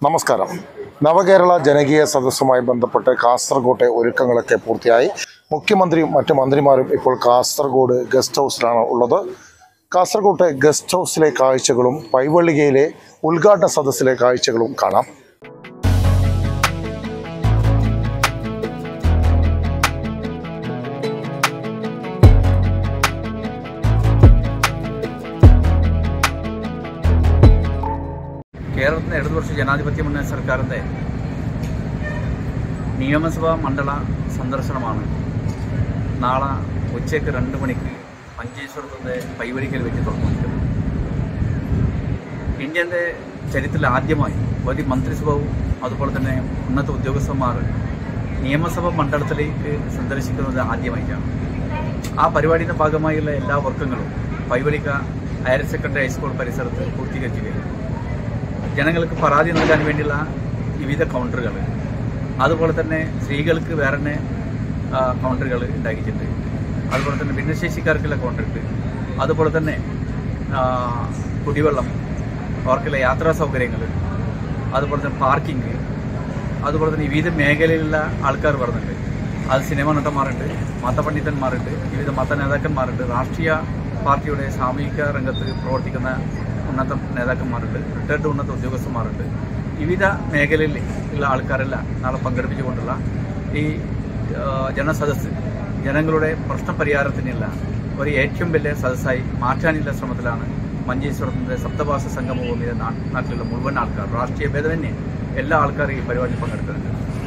നമസ്കാരം നവകേരള ജനകീയ സദസ്സുമായി ബന്ധപ്പെട്ട് കാസർഗോട്ടെ ഒരുക്കങ്ങളൊക്കെ പൂർത്തിയായി മുഖ്യമന്ത്രിയും മറ്റു മന്ത്രിമാരും ഇപ്പോൾ കാസർഗോഡ് ഗസ്റ്റ് ഹൗസിലാണ് ഉള്ളത് കാസർഗോട്ടെ ഗസ്റ്റ് ഹൗസിലെ കാഴ്ചകളും പൈവള്ളികയിലെ ഉദ്ഘാടന സദസ്സിലെ കാഴ്ചകളും കാണാം കേരളത്തിലെ ഇടതുപക്ഷ ജനാധിപത്യ മുന്നണി സർക്കാരിൻ്റെ നിയമസഭാ മണ്ഡല സന്ദർശനമാണ് നാളെ ഉച്ചയ്ക്ക് രണ്ട് മണിക്ക് മഞ്ചേശ്വരത്തിൻ്റെ പൈവരിക്കൽ വെച്ച് തുറന്നിരിക്കുന്നത് ഇന്ത്യൻ്റെ ചരിത്രത്തിൽ ആദ്യമായി ഒരു മന്ത്രിസഭവും അതുപോലെ തന്നെ ഉന്നത ഉദ്യോഗസ്ഥന്മാർ നിയമസഭാ മണ്ഡലത്തിലേക്ക് സന്ദർശിക്കുന്നത് ആദ്യമായിട്ടാണ് ആ പരിപാടിയുടെ ഭാഗമായുള്ള എല്ലാ വർക്കങ്ങളും പൈവരിക്ക ഹയർ സെക്കൻഡറി ഹൈസ്കൂൾ പരിസരത്ത് പൂർത്തീകരിച്ചു കഴിഞ്ഞു ജനങ്ങൾക്ക് പരാതി നൽകാൻ വേണ്ടിയുള്ള വിവിധ കൗണ്ടറുകൾ അതുപോലെ തന്നെ സ്ത്രീകൾക്ക് വേറെ തന്നെ കൗണ്ടറുകൾ ഉണ്ടാക്കിയിട്ടുണ്ട് അതുപോലെ തന്നെ ഭിന്നശേഷിക്കാർക്കുള്ള കൗണ്ടറുണ്ട് അതുപോലെ തന്നെ ആ, കുടിവെള്ളം അവർക്കുള്ള യാത്രാ സൗകര്യങ്ങൾ അതുപോലെ തന്നെ പാർക്കിംഗ് അതുപോലെ തന്നെ വിവിധ മേഖലയിലുള്ള ആൾക്കാർ വരുന്നുണ്ട് അത് സിനിമ നടന്മാരുണ്ട് മതപണ്ഡിതന്മാരുണ്ട് വിവിധ മത നേതാക്കന്മാരുണ്ട് രാഷ്ട്രീയ പാർട്ടിയുടെ സാമൂഹിക രംഗത്ത് പ്രവർത്തിക്കുന്ന ഉന്നത നേതാക്കന്മാരുണ്ട് റിട്ടയർഡ് ഉന്നത ഉദ്യോഗസ്ഥന്മാരുണ്ട് വിവിധ മേഖലയിൽ ഉള്ള ആൾക്കാരെല്ലാം നാളെ പങ്കെടുപ്പിച്ചുകൊണ്ടുള്ള ഈ ആ, ജനസദസ്സ് ജനങ്ങളുടെ പ്രശ്ന പരിഹാരത്തിനുള്ള ഒരു ഏറ്റവും വലിയ സദസ്സായി മാറ്റാനുള്ള ശ്രമത്തിലാണ് മഞ്ചേശ്വരത്തിൻ്റെ സപ്തഭാഷ സംഗമഭൂമിയിലെ നാ- നാട്ടിലുള്ള മുഴുവൻ ആൾക്കാർ രാഷ്ട്രീയ ഭേദമന്യേ എല്ലാ ആൾക്കാരും ഈ പരിപാടിയിൽ പങ്കെടുക്കുന്നുണ്ട്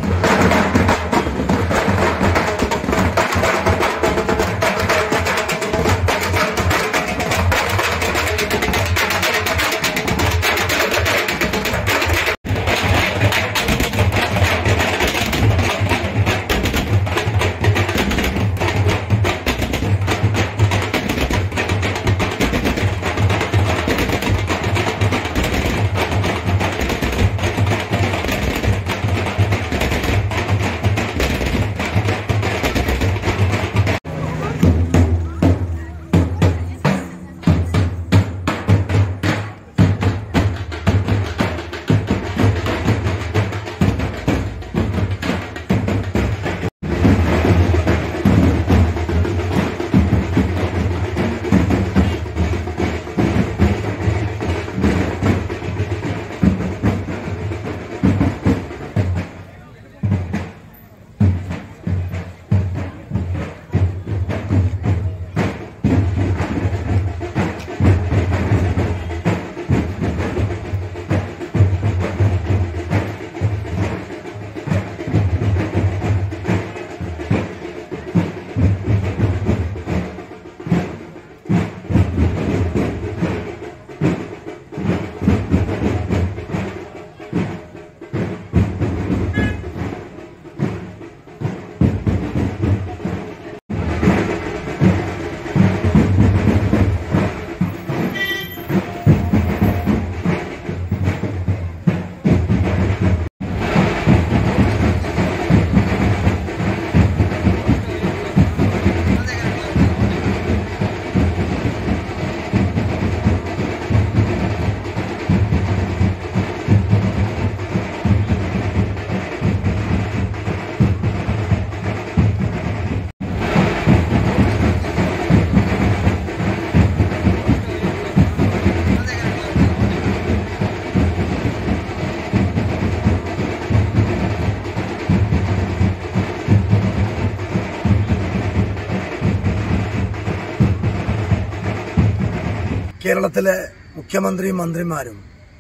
കേരളത്തിലെ മുഖ്യമന്ത്രിയും മന്ത്രിമാരും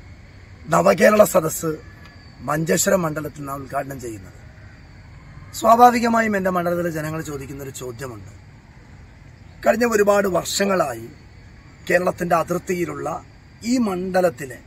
നവകേരള സദസ്സ് മഞ്ചേശ്വരം മണ്ഡലത്തിൽ നിന്നാണ് ഉദ്ഘാടനം ചെയ്യുന്നത് സ്വാഭാവികമായും എന്റെ മണ്ഡലത്തിലെ ജനങ്ങൾ ചോദിക്കുന്ന ഒരു ചോദ്യമുണ്ട് കഴിഞ്ഞ ഒരുപാട് വർഷങ്ങളായി കേരളത്തിന്റെ അതിർത്തിയിലുള്ള ഈ മണ്ഡലത്തിലെ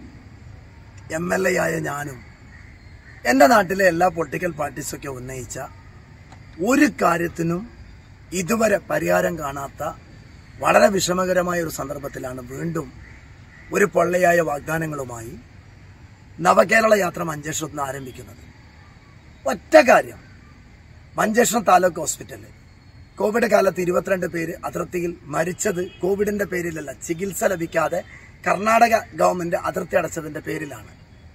എം എൽ എ ആയ ഞാനും എന്റെ നാട്ടിലെ എല്ലാ പൊളിറ്റിക്കൽ പാർട്ടീസൊക്കെ ഉന്നയിച്ച ഒരു കാര്യത്തിനും ഇതുവരെ പരിഹാരം കാണാത്ത വളരെ വിഷമകരമായ ഒരു സന്ദർഭത്തിലാണ് വീണ്ടും ഒരു പൊള്ളയായ വാഗ്ദാനങ്ങളുമായി നവകേരള യാത്ര മഞ്ചേശ്വരത്ത് നിന്ന് ആരംഭിക്കുന്നത് ഒറ്റ കാര്യം മഞ്ചേശ്വരം താലൂക്ക് ഹോസ്പിറ്റലിൽ കോവിഡ് കാലത്ത് ഇരുപത്തിരണ്ട് പേര് അതിർത്തിയിൽ മരിച്ചത് കോവിഡിന്റെ പേരിലല്ല ചികിത്സ ലഭിക്കാതെ കർണാടക ഗവൺമെന്റ് അതിർത്തി അടച്ചതിന്റെ പേരിലാണ്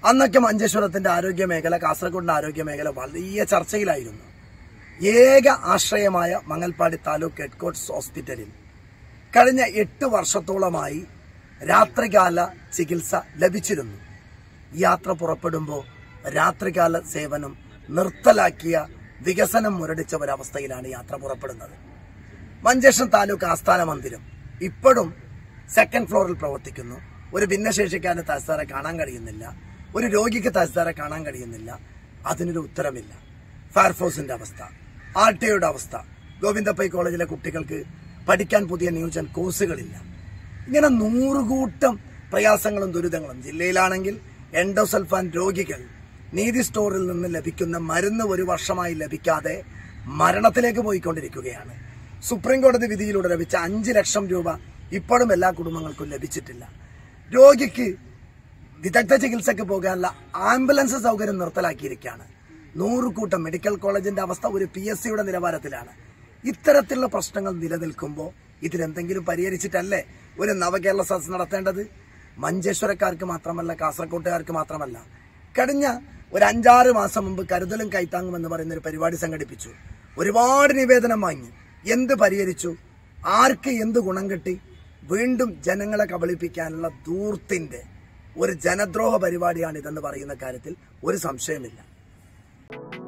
അന്നൊക്കെ മഞ്ചേശ്വരത്തിന്റെ ആരോഗ്യ മേഖല കാസർഗോഡിന്റെ ആരോഗ്യ മേഖല വലിയ ചർച്ചയിലായിരുന്നു ഏക ആശ്രയമായ മങ്ങൽപ്പാടി താലൂക്ക് ഹെഡ്കോർട്സ് ഹോസ്പിറ്റലിൽ കഴിഞ്ഞ എട്ട് വർഷത്തോളമായി രാത്രികാല ചികിത്സ ലഭിച്ചിരുന്നു യാത്ര പുറപ്പെടുമ്പോൾ രാത്രികാല സേവനം നിർത്തലാക്കിയ വികസനം മുരടിച്ച ഒരവസ്ഥയിലാണ് യാത്ര പുറപ്പെടുന്നത് മഞ്ചേശ്വരം താലൂക്ക് ആസ്ഥാന മന്ദിരം ഇപ്പോഴും സെക്കൻഡ് ഫ്ലോറിൽ പ്രവർത്തിക്കുന്നു ഒരു ഭിന്നശേഷിക്കാരന് തഹസിൽദാരെ കാണാൻ കഴിയുന്നില്ല ഒരു രോഗിക്ക് തഹസിൽദാരെ കാണാൻ കഴിയുന്നില്ല അതിനൊരു ഉത്തരമില്ല ഫയർഫോഴ്സിന്റെ അവസ്ഥ ആർ ടി ഒയുടെ അവസ്ഥ ഗോവിന്ദപ്പൈ കോളേജിലെ കുട്ടികൾക്ക് പഠിക്കാൻ പുതിയ ന്യൂജൻ കോഴ്സുകളില്ല ഇങ്ങനെ നൂറുകൂട്ടം പ്രയാസങ്ങളും ദുരിതങ്ങളും ജില്ലയിലാണെങ്കിൽ എൻഡോസൾഫാൻ രോഗികൾ നീതി സ്റ്റോറിൽ നിന്ന് ലഭിക്കുന്ന മരുന്ന് ഒരു വർഷമായി ലഭിക്കാതെ മരണത്തിലേക്ക് പോയിക്കൊണ്ടിരിക്കുകയാണ് സുപ്രീം കോടതി വിധിയിലൂടെ ലഭിച്ച അഞ്ച് ലക്ഷം രൂപ ഇപ്പോഴും എല്ലാ കുടുംബങ്ങൾക്കും ലഭിച്ചിട്ടില്ല രോഗിക്ക് വിദഗ്ധ ചികിത്സയ്ക്ക് പോകാനുള്ള ആംബുലൻസ് സൗകര്യം നിർത്തലാക്കിയിരിക്കുകയാണ് നൂറുകൂട്ടം മെഡിക്കൽ കോളേജിന്റെ അവസ്ഥ ഒരു പി എസ് സിയുടെ നിലവാരത്തിലാണ് ഇത്തരത്തിലുള്ള പ്രശ്നങ്ങൾ നിലനിൽക്കുമ്പോൾ ഇതിലെന്തെങ്കിലും പരിഹരിച്ചിട്ടല്ലേ ഒരു നവകേരള സദസ് നടത്തേണ്ടത് മഞ്ചേശ്വരക്കാർക്ക് മാത്രമല്ല കാസർകോട്ടുകാർക്ക് മാത്രമല്ല കഴിഞ്ഞ ഒരു അഞ്ചാറ് മാസം മുമ്പ് കരുതലും കൈത്താങ്ങും എന്ന് പറയുന്ന ഒരു പരിപാടി സംഘടിപ്പിച്ചു ഒരുപാട് നിവേദനം വാങ്ങി എന്ത് പരിഹരിച്ചു ആർക്ക് എന്ത് ഗുണം കിട്ടി വീണ്ടും ജനങ്ങളെ കബളിപ്പിക്കാനുള്ള ദൂർത്തിന്റെ ഒരു ജനദ്രോഹ പരിപാടിയാണ് ഇതെന്ന് പറയുന്ന കാര്യത്തിൽ ഒരു സംശയമില്ല